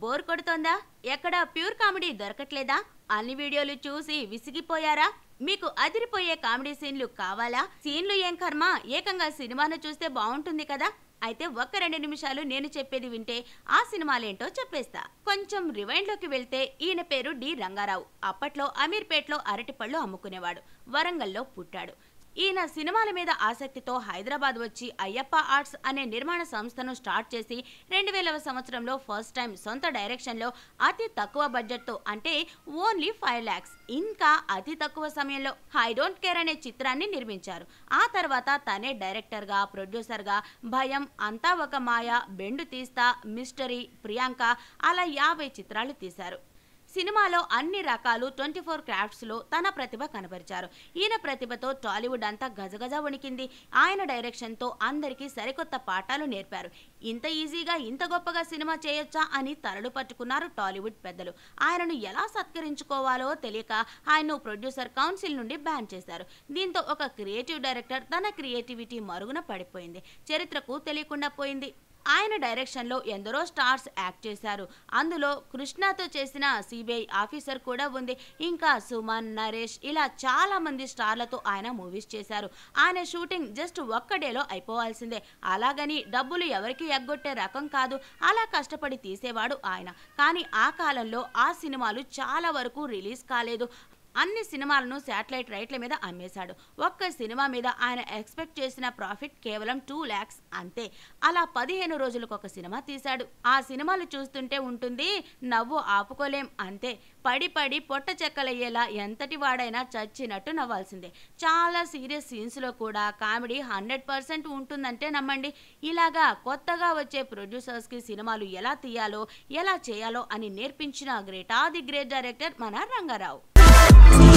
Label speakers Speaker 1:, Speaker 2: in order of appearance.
Speaker 1: bore కొడుతోందా ఎక్కడ pure comedy దొరకట్లేదా అన్ని వీడియోలు చూసి విసిగిపోయారా మీకు అదిరిపోయే కామెడీ సీన్లు కావాలా సీన్లు ఏం కర్మ ఏకంగా సినిమాను చూస్తే బాగుంటుంది కదా అయితే ఒక్క రెండు నిమిషాలు నేను చెప్పేది వింటే ఆ సినిమాలేంటో చెప్పేస్తా కొంచెం రివైండ్ లోకి వెళ్తే ఈయన పేరు డి రంగారావు అప్పట్లో అమీర్పేట్లో అరటిపళ్ళు అమ్ముకునేవాడు వరంగల్లో పుట్టాడు ఈయన సినిమాల మీద ఆసక్తితో హైదరాబాద్ వచ్చి అయ్యప్ప ఆర్ట్స్ అనే నిర్మాణ సంస్థను స్టార్ట్ చేసి రెండు వేలవ సంవత్సరంలో ఫస్ట్ టైం సొంత డైరెక్షన్లో అతి తక్కువ బడ్జెట్తో అంటే ఓన్లీ ఫైవ్ ల్యాక్స్ ఇంకా అతి తక్కువ సమయంలో ఐ డోంట్ కేర్ అనే చిత్రాన్ని నిర్మించారు ఆ తర్వాత తనే డైరెక్టర్గా ప్రొడ్యూసర్గా భయం అంతా ఒక మాయ బెండు తీస్తా మిస్టరీ ప్రియాంక అలా యాభై చిత్రాలు తీశారు సినిమాలో అన్ని రకాలు ట్వంటీ ఫోర్ క్రాఫ్ట్స్లో తన ప్రతిభ కనబరిచారు ఈయన ప్రతిభతో టాలీవుడ్ అంతా గజగజ వణికింది ఆయన డైరెక్షన్తో అందరికీ సరికొత్త పాఠాలు నేర్పారు ఇంత ఈజీగా ఇంత గొప్పగా సినిమా చేయొచ్చా అని తలలు పట్టుకున్నారు టాలీవుడ్ పెద్దలు ఆయనను ఎలా సత్కరించుకోవాలో తెలియక ఆయన్ను ప్రొడ్యూసర్ కౌన్సిల్ నుండి బ్యాన్ చేశారు దీంతో ఒక క్రియేటివ్ డైరెక్టర్ తన క్రియేటివిటీ మరుగున పడిపోయింది చరిత్రకు తెలియకుండా పోయింది ఆయన డైరెక్షన్లో ఎందరో స్టార్స్ యాక్ట్ చేశారు అందులో కృష్ణతో చేసిన సిబిఐ ఆఫీసర్ కూడా ఉంది ఇంకా సుమన్ నరేష్ ఇలా చాలా మంది స్టార్లతో ఆయన మూవీస్ చేశారు ఆయన షూటింగ్ జస్ట్ ఒక్క డేలో అయిపోవాల్సిందే అలాగని డబ్బులు ఎవరికి ఎగ్గొట్టే రకం కాదు అలా కష్టపడి తీసేవాడు ఆయన కానీ ఆ కాలంలో ఆ సినిమాలు చాలా వరకు రిలీజ్ కాలేదు అన్ని సినిమాలను శాటిలైట్ రైట్ల మీద అమ్మేశాడు ఒక్క సినిమా మీద ఆయన ఎక్స్పెక్ట్ చేసిన ప్రాఫిట్ కేవలం టూ ల్యాక్స్ అంతే అలా పదిహేను రోజులకు ఒక సినిమా తీశాడు ఆ సినిమాలు చూస్తుంటే ఉంటుంది నవ్వు ఆపుకోలేం అంతే పడి పడి పొట్ట చెక్కలయ్యేలా ఎంతటి వాడైనా చచ్చినట్టు నవ్వాల్సిందే చాలా సీరియస్ సీన్స్లో కూడా కామెడీ హండ్రెడ్ పర్సెంట్ ఉంటుందంటే నమ్మండి ఇలాగా కొత్తగా వచ్చే ప్రొడ్యూసర్స్కి సినిమాలు ఎలా తీయాలో ఎలా చేయాలో అని నేర్పించిన గ్రేట్ ఆది గ్రేట్ డైరెక్టర్ మన రంగారావు